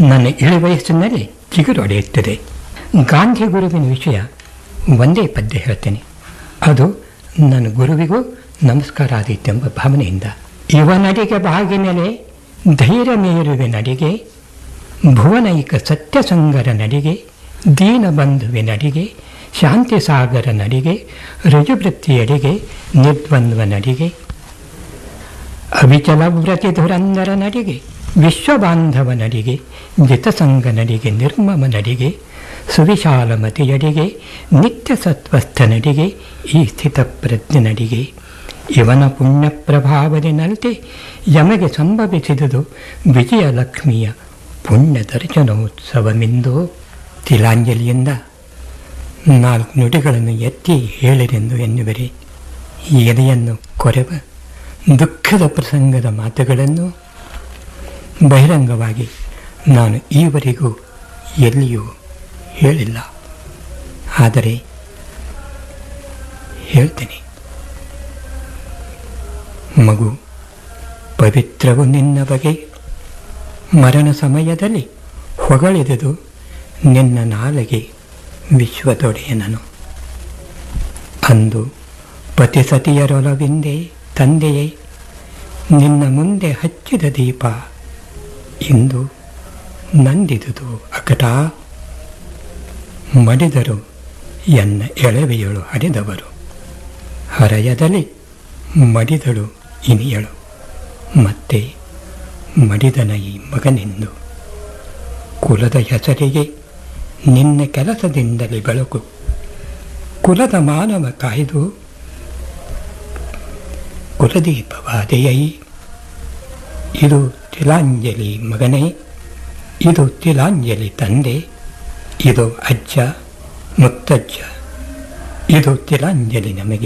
ನನ್ನ ಇಳಿ ವಯಸ್ಸಿನಲ್ಲಿ ಚಿಗುರೊಡೆಯುತ್ತದೆ ಗಾಂಧಿ ಗುರುವಿನ ವಿಷಯ ಒಂದೇ ಪದ್ಯ ಹೇಳ್ತೇನೆ ಅದು ನನ್ನ ಗುರುವಿಗೂ ನಮಸ್ಕಾರ ಆದೀತೆಂಬ ಭಾವನೆಯಿಂದ ಇವನಡಿಗೆ ಬಾಗಿನೆಲೆ ಧೈರ್ಯ ಮೇರುವೆ ನಡಿಗೆ ಭುವನೈಕ ಸತ್ಯಸಂಗರ ನಡಿಗೆ ದೀನಬಂಧುವೆ ನಡಿಗೆ ಶಾಂತಿ ಸಾಗರ ನಡಿಗೆ ರುಜುವೃತ್ತಿಯಡಿಗೆ ನಿರ್ದ್ವಂದ್ವ ನಡಿಗೆ ಅವಿಚಲ ವ್ರತಿ ಧುರಂಧರ ನಡಿಗೆ ವಿಶ್ವಬಾಂಧವ ನಡಿಗೆ ಜಿತಸಂಗ ನಡಿಗೆ ನಿರ್ಮಮ ನಡಿಗೆ ಸುವಿಶಾಲಮತಿಯಡಿಗೆ ನಿತ್ಯ ಸತ್ವಸ್ಥ ನಡಿಗೆ ಈ ಸ್ಥಿತಪ್ರಜ್ಞೆ ನಡಿಗೆ ಇವನ ಪುಣ್ಯ ಪ್ರಭಾವದಿ ನಲ್ತೆ ಯಮಗೆ ಸಂಭವಿಸಿದುದು ವಿಜಯಲಕ್ಷ್ಮಿಯ ಪುಣ್ಯ ದರ್ಶನೋತ್ಸವವೆಂದು ತಿಲಾಂಜಲಿಯಿಂದ ನಾಲ್ಕು ನುಡಿಗಳನ್ನು ಎತ್ತಿ ಹೇಳಿರೆಂದು ಎನ್ನುವರೆ ಈ ಎದೆಯನ್ನು ಕೊರೆವ ದುಃಖದ ಪ್ರಸಂಗದ ಮಾತುಗಳನ್ನು ಬಹಿರಂಗವಾಗಿ ನಾನು ಈವರೆಗೂ ಎಲ್ಲಿಯೂ ಹೇಳಿಲ್ಲ ಆದರೆ ಹೇಳ್ತೇನೆ ಮಗು ಪವಿತ್ರವು ನಿನ್ನ ಬಗೆ ಮರಣ ಸಮಯದಲ್ಲಿ ಹೊಗಳಿದುದು ನಿನ್ನ ನಾಲೆಗೆ ವಿಶ್ವದೊಡೆಯನನು ಅಂದು ಪತಿಸತಿಯರೊಲವಿಂದೆ ತಂದೆಯೇ ನಿನ್ನ ಮುಂದೆ ಹಚ್ಚಿದ ದೀಪ ಇಂದು ನಂದಿದುದು ಅಕಟ ಮಡಿದರು ಎನ್ನ ಎಳವೆಯಳು ಹರಿದವರು ಹರಯದಲ್ಲಿ ಮಡಿದಳು ಇನಿಯಳು ಮತ್ತೆ ಮಡಿದನ ಈ ಮಗನೆಂದು ಕುಲದ ಹೆಸರಿಗೆ ನಿನ್ನ ಕೆಲಸದಿಂದಲೇ ಬೆಳಕು ಕುಲದ ಮಾನವ ಕಾಯ್ದು ಕುಲದೀಪವಾದೆಯೈ ಇದು ತಿಲಾಂಜಲಿ ಮಗನೇ ಇದು ತಿಲಾಂಜಲಿ ತಂದೆ ಇದು ಅಜ್ಜ ಮುತ್ತಜ್ಜ ಇದು ತಿಲಾಂಜಲಿ ನಮಗೆ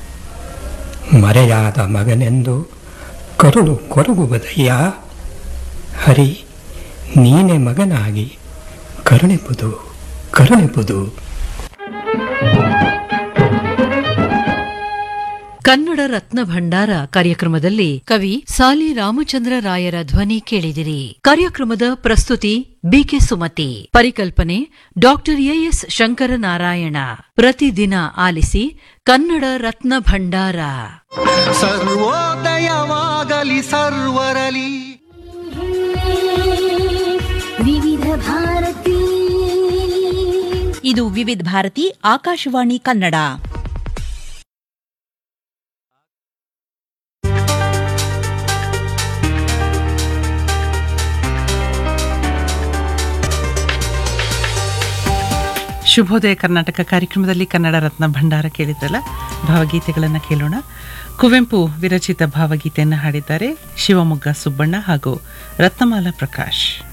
ಮರೆಯಾದ ಮಗನೆಂದು ಕರುಳು ಕೊರಗುವುದಯ್ಯ ಹರಿ ನೀನೆ ಮಗನಾಗಿ ಕರುಣಿಪುದು ಕರುಣಿಪುದು ಕನ್ನಡ ರತ್ನ ಭಂಡಾರ ಕಾರ್ಯಕ್ರಮದಲ್ಲಿ ಕವಿ ಸಾಲಿ ರಾಮಚಂದ್ರ ರಾಯರ ಧ್ವನಿ ಕೇಳಿದಿರಿ ಕಾರ್ಯಕ್ರಮದ ಪ್ರಸ್ತುತಿ ಬಿಕೆ ಸುಮತಿ ಪರಿಕಲ್ಪನೆ ಡಾಕ್ಟರ್ ಎಎಸ್ ಶಂಕರನಾರಾಯಣ ಪ್ರತಿದಿನ ಆಲಿಸಿ ಕನ್ನಡ ರತ್ನ ಭಂಡಾರ ಸರ್ವೋದಯವಾಗಲಿ ಸರ್ವರಲಿ ವಿವಿಧ ಭಾರತಿ ಇದು ವಿವಿಧ ಭಾರತಿ ಆಕಾಶವಾಣಿ ಕನ್ನಡ ಶುಭೋದಯ ಕರ್ನಾಟಕ ಕಾರ್ಯಕ್ರಮದಲ್ಲಿ ಕನ್ನಡ ರತ್ನ ಭಂಡಾರ ಕೇಳಿದ್ರಲ್ಲ ಭಾವಗೀತೆಗಳನ್ನು ಕೇಳೋಣ ಕುವೆಂಪು ವಿರಚಿತ ಭಾವಗೀತೆಯನ್ನು ಹಾಡಿದ್ದಾರೆ ಶಿವಮೊಗ್ಗ ಸುಬ್ಬಣ್ಣ ಹಾಗೂ ರತ್ನಮಾಲಾ ಪ್ರಕಾಶ್